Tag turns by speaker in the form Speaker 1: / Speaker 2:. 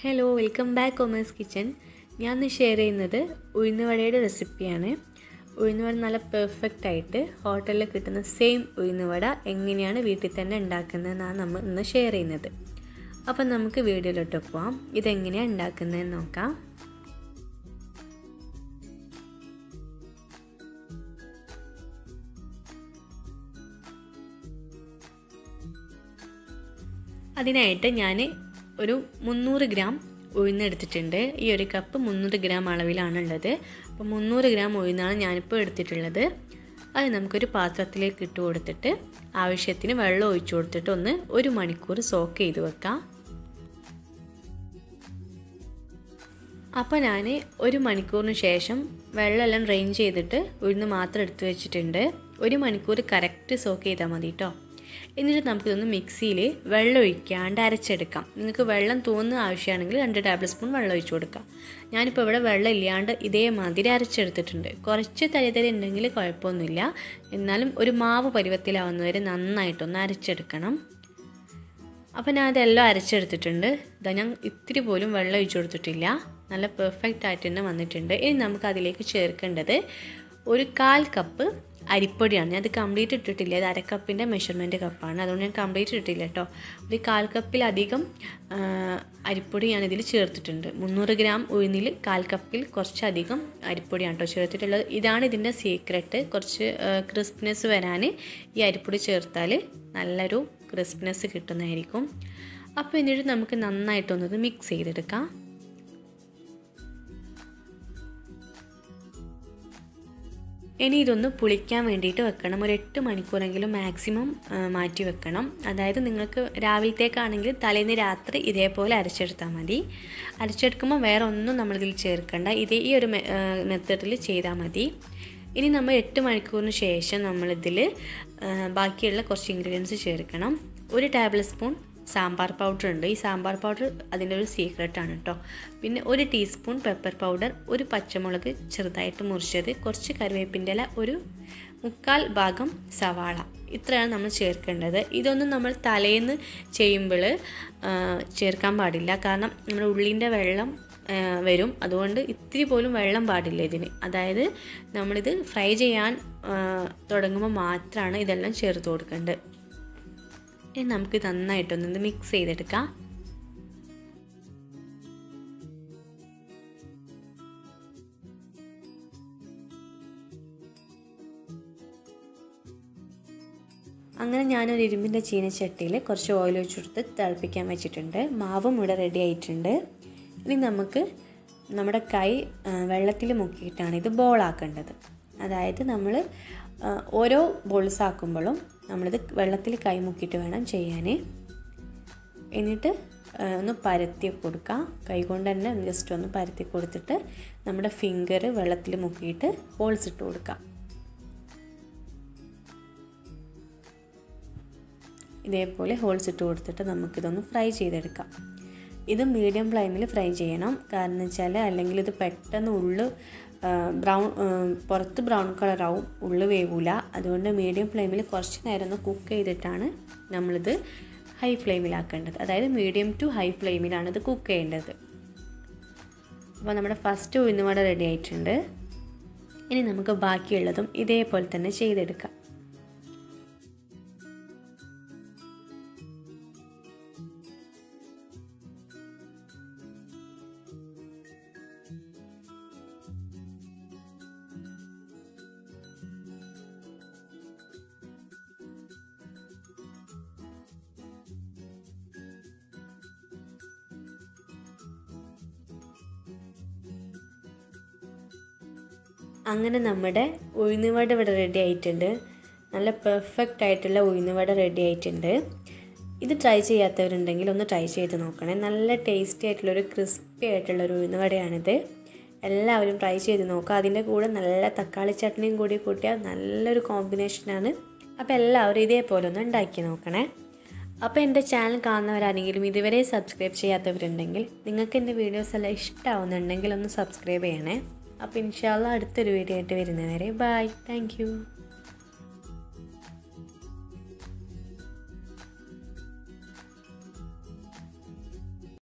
Speaker 1: hello welcome back commerce kitchen ഞാൻ ഇന്ന് share ചെയ്യുന്നത് ഉഴുന്നുവടയുടെ റെസിപ്പിയാണ് ഉഴുന്നുവട നല്ല പെർഫെക്റ്റ് ആയിട്ട് ഹോട്ടലിൽ കിട്ടുന്ന സെയിം ഉഴുന്നുവട എങ്ങനെയാണ് വീട്ടിൽ തന്നെ ഉണ്ടാക്കുന്നതെന്നാണ് നമ്മൾ ഇന്ന് ഷെയർ ചെയ്യുന്നത് അപ്പം നമുക്ക് വീഡിയോയിലോട്ട് പോവാം ഇതെങ്ങനെയാണ് ഉണ്ടാക്കുന്നതെന്ന് നോക്കാം അതിനായിട്ട് ഞാൻ ഒരു മുന്നൂറ് ഗ്രാം ഉഴുന്നെടുത്തിട്ടുണ്ട് ഈ ഒരു കപ്പ് മുന്നൂറ് ഗ്രാം അളവിലാണ് ഉള്ളത് അപ്പോൾ മുന്നൂറ് ഗ്രാം ഉഴുന്നാണ് ഞാനിപ്പോൾ എടുത്തിട്ടുള്ളത് അത് നമുക്കൊരു പാത്രത്തിലേക്ക് ഇട്ട് കൊടുത്തിട്ട് ആവശ്യത്തിന് വെള്ളം ഒഴിച്ചു കൊടുത്തിട്ട് ഒന്ന് ഒരു മണിക്കൂർ സോക്ക് ചെയ്ത് വെക്കാം അപ്പോൾ ഞാൻ ഒരു മണിക്കൂറിന് ശേഷം വെള്ളമെല്ലാം ഡ്രെയിൻ ചെയ്തിട്ട് ഉഴുന്ന് മാത്രം എടുത്ത് വെച്ചിട്ടുണ്ട് ഒരു മണിക്കൂർ കറക്റ്റ് സോക്ക് ചെയ്താൽ മതി കേട്ടോ എന്നിട്ട് നമുക്കിതൊന്ന് മിക്സിയിൽ വെള്ളം ഒഴിക്കാണ്ട് അരച്ചെടുക്കാം നിങ്ങൾക്ക് വെള്ളം തോന്നുന്ന ആവശ്യമാണെങ്കിൽ രണ്ട് ടേബിൾ സ്പൂൺ വെള്ളം ഒഴിച്ചു കൊടുക്കാം ഞാനിപ്പോൾ ഇവിടെ വെള്ളം ഇല്ലാണ്ട് ഇതേമാതിരി അരച്ചെടുത്തിട്ടുണ്ട് കുറച്ച് തരിതരി ഉണ്ടെങ്കിൽ കുഴപ്പമൊന്നുമില്ല എന്നാലും ഒരു മാവ് പരുവത്തിലാവുന്നവരെ നന്നായിട്ടൊന്ന് അരച്ചെടുക്കണം അപ്പോൾ ഞാൻ അതെല്ലാം അരച്ചെടുത്തിട്ടുണ്ട് ഇതാ ഞാൻ ഇത്തിരി പോലും വെള്ളം ഒഴിച്ചു കൊടുത്തിട്ടില്ല നല്ല പെർഫെക്റ്റ് ആയിട്ട് തന്നെ വന്നിട്ടുണ്ട് ഇനി നമുക്ക് അതിലേക്ക് ചേർക്കേണ്ടത് ഒരു കാൽ കപ്പ് അരിപ്പൊടിയാണ് ഞാൻ അത് കംപ്ലീറ്റ് ഇട്ടിട്ടില്ല അത് അരക്കപ്പിൻ്റെ മെഷർമെൻറ്റ് കപ്പാണ് അതുകൊണ്ട് ഞാൻ കംപ്ലീറ്റ് ഇട്ടിട്ടില്ല കേട്ടോ ഒരു കാൽ കപ്പിലധികം അരിപ്പൊടി ഞാൻ ഇതിൽ ചേർത്തിട്ടുണ്ട് മുന്നൂറ് ഗ്രാം ഉഴുന്നിൽ കാൽ കപ്പിൽ കുറച്ചധികം അരിപ്പൊടിയാണ് കേട്ടോ ചേർത്തിട്ടുള്ളത് ഇതാണ് ഇതിൻ്റെ സീക്രട്ട് കുറച്ച് ക്രിസ്പിനെസ് വരാൻ ഈ അരിപ്പൊടി ചേർത്താൽ നല്ലൊരു ക്രിസ്പിനെസ് കിട്ടുന്നതായിരിക്കും അപ്പോൾ എന്നിട്ട് നമുക്ക് നന്നായിട്ടൊന്നത് മിക്സ് ചെയ്തെടുക്കാം ഇനി ഇതൊന്ന് പുളിക്കാൻ വേണ്ടിയിട്ട് വെക്കണം ഒരു എട്ട് മണിക്കൂറെങ്കിലും മാക്സിമം മാറ്റി വെക്കണം അതായത് നിങ്ങൾക്ക് രാവിലത്തേക്കാണെങ്കിൽ തലേന്ന് രാത്രി ഇതേപോലെ അരച്ചെടുത്താൽ മതി അരച്ചെടുക്കുമ്പോൾ വേറെ ഒന്നും നമ്മളിതിൽ ചേർക്കണ്ട ഇതേ ഈ ഒരു മെത്തേഡിൽ ചെയ്താൽ മതി ഇനി നമ്മൾ എട്ട് മണിക്കൂറിന് ശേഷം നമ്മളിതിൽ ബാക്കിയുള്ള കുറച്ച് ഇൻഗ്രീഡിയൻസ് ചേർക്കണം ഒരു ടേബിൾ സ്പൂൺ സാമ്പാർ പൗഡർ ഉണ്ട് ഈ സാമ്പാർ പൗഡർ അതിൻ്റെ ഒരു സീക്രട്ടാണ് കേട്ടോ പിന്നെ ഒരു ടീസ്പൂൺ പെപ്പർ പൗഡർ ഒരു പച്ചമുളക് ചെറുതായിട്ട് മുറിച്ചത് കുറച്ച് കറിവേപ്പിൻ്റെ ഇല ഒരു മുക്കാൽ ഭാഗം സവാള ഇത്രയാണ് നമ്മൾ ചേർക്കേണ്ടത് ഇതൊന്നും നമ്മൾ തലേന്ന് ചെയ്യുമ്പോൾ ചേർക്കാൻ പാടില്ല കാരണം നമ്മുടെ ഉള്ളിൻ്റെ വെള്ളം വരും അതുകൊണ്ട് ഇത്തിരി പോലും വെള്ളം പാടില്ല ഇതിന് അതായത് നമ്മളിത് ഫ്രൈ ചെയ്യാൻ തുടങ്ങുമ്പോൾ മാത്രമാണ് ഇതെല്ലാം ചേർത്ത് കൊടുക്കേണ്ടത് ഇനി നമുക്ക് നന്നായിട്ടൊന്ന് മിക്സ് ചെയ്തെടുക്കാം അങ്ങനെ ഞാനൊരു ഇരുമ്പിൻ്റെ ചീനച്ചട്ടിയിൽ കുറച്ച് ഓയിൽ ഒഴിച്ചെടുത്ത് തിളപ്പിക്കാൻ വെച്ചിട്ടുണ്ട് മാവും ഇവിടെ റെഡി ആയിട്ടുണ്ട് ഇനി നമുക്ക് നമ്മുടെ കൈ വെള്ളത്തിൽ മുക്കിയിട്ടാണ് ഇത് ബോളാക്കേണ്ടത് അതായത് നമ്മൾ ഓരോ ബോൾസ് ആക്കുമ്പോഴും നമ്മളിത് വെള്ളത്തിൽ കൈ മുക്കിയിട്ട് വേണം ചെയ്യാൻ എന്നിട്ട് ഒന്ന് പരത്തി കൊടുക്കാം കൈ കൊണ്ട് തന്നെ ജസ്റ്റ് ഒന്ന് പരത്തി കൊടുത്തിട്ട് നമ്മുടെ ഫിംഗർ വെള്ളത്തിൽ മുക്കിയിട്ട് ഹോൾസ് ഇട്ട് കൊടുക്കാം ഇതേപോലെ ഹോൾസ് ഇട്ട് കൊടുത്തിട്ട് നമുക്കിതൊന്ന് ഫ്രൈ ചെയ്തെടുക്കാം ഇത് മീഡിയം ഫ്ലെയിമിൽ ഫ്രൈ ചെയ്യണം കാരണം വെച്ചാൽ അല്ലെങ്കിൽ ഇത് പെട്ടെന്ന് ഉള്ളു ബ്രൗൺ പുറത്ത് ബ്രൗൺ കളറാവും ഉള്ളു വേവൂല അതുകൊണ്ട് മീഡിയം ഫ്ലെയിമിൽ കുറച്ച് നേരം ഒന്ന് കുക്ക് ചെയ്തിട്ടാണ് നമ്മളിത് ഹൈ ഫ്ലെയിമിലാക്കേണ്ടത് അതായത് മീഡിയം ടു ഹൈ ഫ്ലെയിമിലാണ് ഇത് കുക്ക് ചെയ്യേണ്ടത് അപ്പോൾ നമ്മുടെ ഫസ്റ്റ് ഉഴുന്നുവട റെഡി ആയിട്ടുണ്ട് ഇനി നമുക്ക് ബാക്കിയുള്ളതും ഇതേപോലെ തന്നെ ചെയ്തെടുക്കാം അങ്ങനെ നമ്മുടെ ഉഴുന്നുവട ഇവിടെ റെഡി ആയിട്ടുണ്ട് നല്ല പെർഫെക്റ്റ് ആയിട്ടുള്ള ഉഴുന്നുവട റെഡി ആയിട്ടുണ്ട് ഇത് ട്രൈ ചെയ്യാത്തവരുണ്ടെങ്കിൽ ഒന്ന് ട്രൈ ചെയ്ത് നോക്കണേ നല്ല ടേസ്റ്റി ആയിട്ടുള്ളൊരു ക്രിസ്പി ആയിട്ടുള്ളൊരു ഉഴുന്നുവടയാണിത് എല്ലാവരും ട്രൈ ചെയ്ത് നോക്കുക അതിൻ്റെ കൂടെ നല്ല തക്കാളി ചട്നിയും കൂടി കൂട്ടിയാൽ നല്ലൊരു കോമ്പിനേഷനാണ് അപ്പോൾ എല്ലാവരും ഇതേപോലെ ഒന്ന് ഉണ്ടാക്കി നോക്കണേ അപ്പോൾ എൻ്റെ ചാനൽ കാണുന്നവരാണെങ്കിലും ഇതുവരെ സബ്സ്ക്രൈബ് ചെയ്യാത്തവരുണ്ടെങ്കിൽ നിങ്ങൾക്ക് എൻ്റെ വീഡിയോസ് എല്ലാം ഇഷ്ടമാവുന്നുണ്ടെങ്കിൽ ഒന്ന് സബ്സ്ക്രൈബ് ചെയ്യണേ അപ്പോൾ ഇൻഷാല്ല അടുത്തൊരു വീഡിയോ ആയിട്ട് വരുന്നവരെ ബൈ താങ്ക്